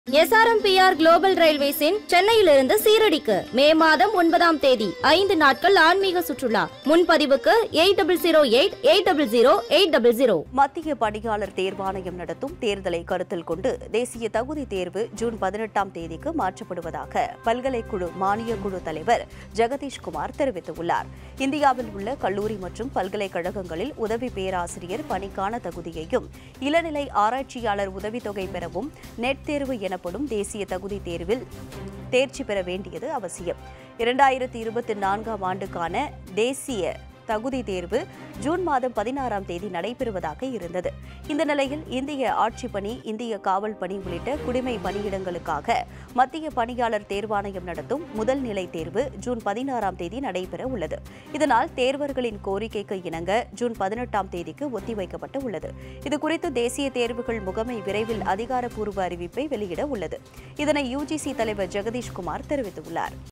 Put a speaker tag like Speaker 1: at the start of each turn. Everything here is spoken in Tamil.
Speaker 1: எஸ்ஆர்எம்பிஆர் குளோபல் ரயில்வேஸின் சென்னையிலிருந்து சீரடிக்கு மே மாதம் ஒன்பதாம் தேதி ஐந்து நாட்கள் ஆன்மீக சுற்றுலா முன்பதிவுக்கு eight double zero eight eight double zero eight double zero
Speaker 2: மத்திய பணியாளர் தேர்வாணையம் நடத்தும் தேர்தலை கருத்தில் கொண்டு தேசிய தகுதி தேர்வு ஜூன் பதினெட்டாம் தேதிக்கு மாற்றப்படுவதாக பல்கலைக்குழு மானியக் குழு தலைவர் ஜெகதீஷ்குமார் தெரிவித்துள்ளார் இந்தியாவில் உள்ள கல்லூரி மற்றும் பல்கலைக்கழகங்களில் உதவி பேராசிரியர் பணிக்கான தகுதியையும் இளநிலை ஆராய்ச்சியாளர் உதவித்தொகை பெறவும் நெட் தேர்வு எனப்படும் தேசிய தகுதி தேர்வில் தேர்ச்சி பெற வேண்டியது அவசியம் இரண்டாயிரத்தி இருபத்தி நான்காம் ஆண்டுக்கான தேசிய தகுதி தேர்வு ஜூன் மாதம் பதினாறாம் தேதி நடைபெறுவதாக இருந்தது இந்த நிலையில் இந்திய ஆட்சிப் பணி இந்திய காவல் பணி உள்ளிட்ட குடிமை பணியிடங்களுக்காக மத்திய பணியாளர் தேர்வாணையம் நடத்தும் முதல் நிலை தேர்வு ஜூன் பதினாறாம் தேதி நடைபெற உள்ளது இதனால் தேர்வர்களின் கோரிக்கைக்கு இணங்க ஜூன் பதினெட்டாம் தேதிக்கு ஒத்திவைக்கப்பட்டு உள்ளது இதுகுறித்து தேசிய தேர்வுகள் முகமை விரைவில் அதிகாரப்பூர்வ அறிவிப்பை வெளியிட உள்ளது இதனை யுஜிசி தலைவர் ஜெகதீஷ்குமார் தெரிவித்துள்ளார்